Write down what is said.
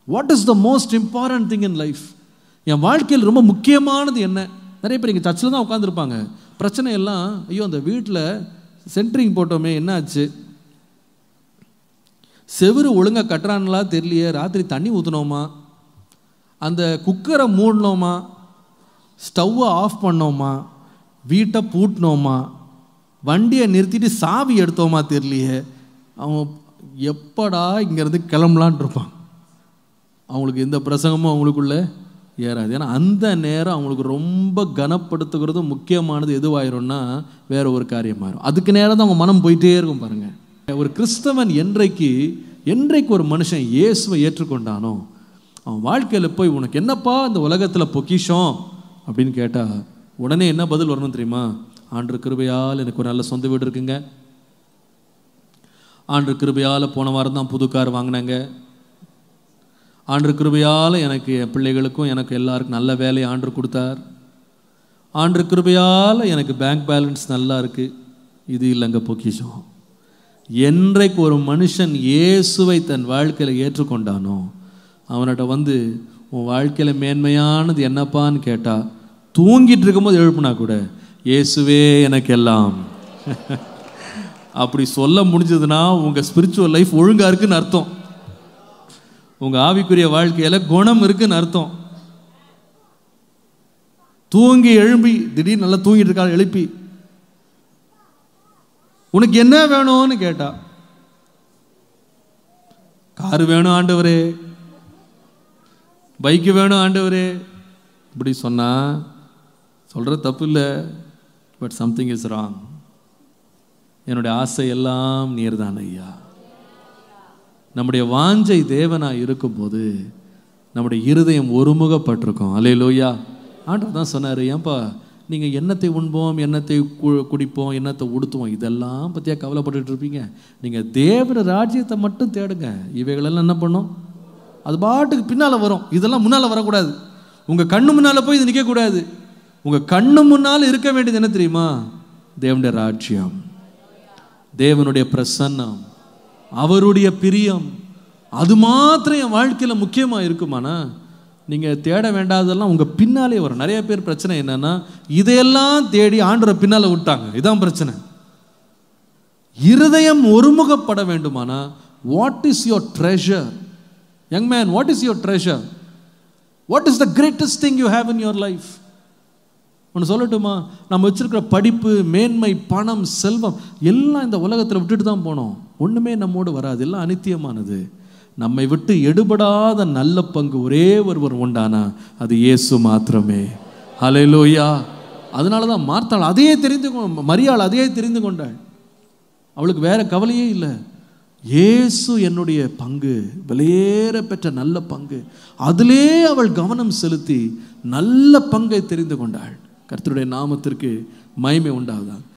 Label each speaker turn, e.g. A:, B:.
A: what is the most important thing in life என் வாழ்க்கையில் ரொம்ப முக்கியமானது என்ன நிறைய பேர் இங்கே சர்ச்சில் தான் உட்காந்துருப்பாங்க பிரச்சனை எல்லாம் ஐயோ அந்த வீட்டில் சென்ட்ரிங் போட்டோமே என்ன ஆச்சு செவுரு ஒழுங்காக கட்டுறாங்களா தெரியலையே ராத்திரி தண்ணி ஊற்றுனோமா அந்த குக்கரை மூடினோமா ஸ்டவ்வை ஆஃப் பண்ணோமா வீட்டை பூட்டினோமா வண்டியை நிறுத்திட்டு சாவி எடுத்தோமா தெரியலையே அவன் எப்படா இங்கேருந்து கிளம்பலான் இருப்பான் அவங்களுக்கு எந்த பிரசங்கமும் அவங்களுக்குள்ள ஏறாது ஏன்னா அந்த நேரம் அவங்களுக்கு ரொம்ப கனப்படுத்துகிறது முக்கியமானது எதுவாயிரும்னா வேற ஒரு காரியமாயிரும் அதுக்கு நேரம் தான் அவங்க மனம் போயிட்டே இருக்கும் பாருங்க ஒரு கிறிஸ்தவன் என்றைக்கு என்றைக்கு ஒரு மனுஷன் இயேசுவை ஏற்றுக்கொண்டானோ அவன் வாழ்க்கையில் போய் உனக்கு என்னப்பா இந்த உலகத்தில் பொக்கிஷம் அப்படின்னு கேட்டால் உடனே என்ன பதில் வரணும் தெரியுமா ஆண்டு கிருபையால் எனக்கு ஒரு நல்ல சொந்த வீடு இருக்குங்க ஆண்டு கிருபையால் போன வாரம் தான் புது கார் வாங்கினாங்க ஆண்டு கிருபையால் எனக்கு என் பிள்ளைகளுக்கும் எனக்கு எல்லாருக்கும் நல்ல வேலையை ஆண்டு கொடுத்தார் ஆண்டு கிருபையால் எனக்கு பேங்க் பேலன்ஸ் நல்லா இருக்கு இது இல்லைங்க பொக்கிஷம் என்றைக்கு ஒரு மனுஷன் இயேசுவை தன் வாழ்க்கையில் ஏற்றுக்கொண்டானோ அவன்கிட்ட வந்து உன் வாழ்க்கையில் மேன்மையானது என்னப்பான்னு கேட்டா தூங்கிட்டு இருக்கும்போது எழுப்புனா கூட இயேசுவே எனக்கு எல்லாம் அப்படி சொல்ல முடிஞ்சதுன்னா உங்கள் ஸ்பிரிச்சுவல் லைஃப் ஒழுங்காக இருக்குன்னு அர்த்தம் உங்கள் ஆவிக்குரிய வாழ்க்கையில் குணம் இருக்குன்னு அர்த்தம் தூங்கி எழும்பி திடீர்னு நல்லா தூங்கிட்டு இருக்கா எழுப்பி உனக்கு என்ன வேணும்னு கேட்டா காரு வேணும் ஆண்டவரே பைக்கு வேணும் ஆண்டவரே இப்படி சொன்னா சொல்ற தப்பு இல்லை பட் சம்திங் இஸ் ராங் என்னுடைய ஆசை எல்லாம் நீர்தான் ஐயா நம்முடைய வாஞ்சை தேவனாக இருக்கும்போது நம்முடைய இருதயம் ஒருமுகப்பட்டிருக்கும் அலையிலோயா ஆண்டவர் தான் சொன்னார் ஏன்பா நீங்கள் எண்ணத்தை உண்போம் எண்ணத்தை கு- குடிப்போம் எண்ணத்தை உடுத்துவோம் இதெல்லாம் பற்றியா கவலைப்பட்டுட்டு இருப்பீங்க நீங்கள் தேவன ராஜ்யத்தை மட்டும் தேடுங்க இவைகளெல்லாம் என்ன பண்ணும் அது பாட்டுக்கு பின்னால் வரும் இதெல்லாம் முன்னால் வரக்கூடாது உங்கள் கண்ணு முன்னால் போய் இது நிற்கக்கூடாது உங்கள் கண்ணு முன்னால் இருக்க வேண்டியது என்ன தெரியுமா தேவனுடைய ராஜ்யம் தேவனுடைய பிரசன்னம் அவருடைய பிரியம் அது மாத்திரம் என் வாழ்க்கையில் முக்கியமாக இருக்குமானா நீங்கள் தேட வேண்டாததெல்லாம் உங்கள் பின்னாலே வரும் நிறைய பேர் பிரச்சனை என்னன்னா இதையெல்லாம் தேடி ஆண்டரை பின்னால் விட்டாங்க இதான் பிரச்சனை இருதயம் ஒருமுகப்பட வேண்டுமானா what is your treasure young man what is your treasure what is the greatest thing you have in your life ஒன்று சொல்லட்டுமா நம்ம வச்சிருக்கிற படிப்பு மேன்மை பணம் செல்வம் எல்லாம் இந்த உலகத்தில் விட்டுட்டு தான் போனோம் ஒன்றுமே நம்மோடு வராது எல்லாம் அனித்தியமானது நம்மை விட்டு எடுபடாத நல்ல பங்கு ஒரே ஒருவர் உண்டானா அது இயேசு மாத்திரமே ஹalleluya அதனால தான் மார்த்தாள் அதையே தெரிந்து கொ- மரியாள் அதையே தெரிந்து கொண்டாள் அவளுக்கு வேற கவலையே இல்லை இயேசு என்னுடைய பங்கு விலையேற பெற்ற நல்ல பங்கு அதிலே அவள் கவனம் செலுத்தி நல்ல பங்கை தெரிந்து கொண்டாள் கர்த்தருடைய நாமத்திற்கு மகிமை உண்டாகுதான்